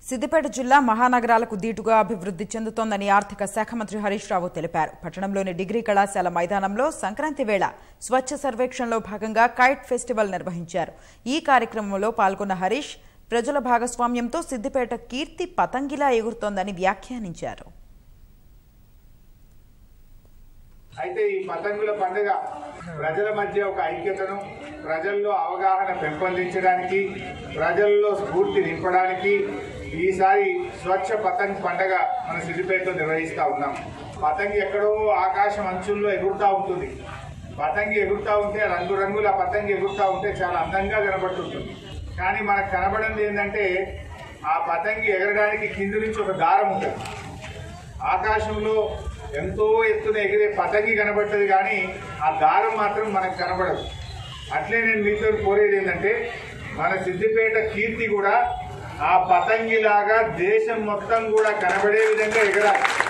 సిద్దిపేట జిల్లా మహానగరాలకు దీటుగా అభివృద్ధి చెందుతోందని ఆర్థిక శాఖ మంత్రి హరీష్ రావు తెలిపారు పట్టణంలోని డిగ్రీ కళాశాల మైదానంలో సంక్రాంతి వేళ స్వచ్ఛ సర్వేక్షణలో భాగంగా కైట్ ఫెస్టివల్ నిర్వహించారు ఈ కార్యక్రమంలో పాల్గొన్న హరీష్ ప్రజల భాగస్వామ్యంతో సిద్దిపేట కీర్తి పతంగిలా ఎగురుతోందని వ్యాఖ్యానించారు అయితే ఈ పతంగుల పండుగ ప్రజల మధ్య ఒక ఐక్యతను ప్రజల్లో అవగాహన పెంపొందించడానికి ప్రజల్లో స్ఫూర్తి నింపడానికి ఈసారి స్వచ్ఛ పతంగ్ పండుగ మన సిద్దిపేటలో నిర్వహిస్తా ఉన్నాం పతంగి ఎక్కడో ఆకాశం అంచుల్లో ఎగురుతా ఉంటుంది పతంగి ఎగురుతా ఉంటే రంగురంగుల పతంగి ఎగురుతా ఉంటే చాలా అందంగా కనబడుతుంటుంది కానీ మనకు కనబడింది ఏంటంటే ఆ పతంగి ఎగరడానికి కింది నుంచి ఒక దారం ఉంటుంది ఆకాశంలో ఎంతో ఎత్తున ఎగిరే పతంగి కనబడుతుంది కానీ ఆ దారం మాత్రం మనకు కనబడదు అట్లే నేను మీతో కోరేది ఏంటంటే మన సిద్దిపేట కీర్తి కూడా ఆ పతంగిలాగా దేశం మొత్తం కూడా కనబడే విధంగా ఎగరాలి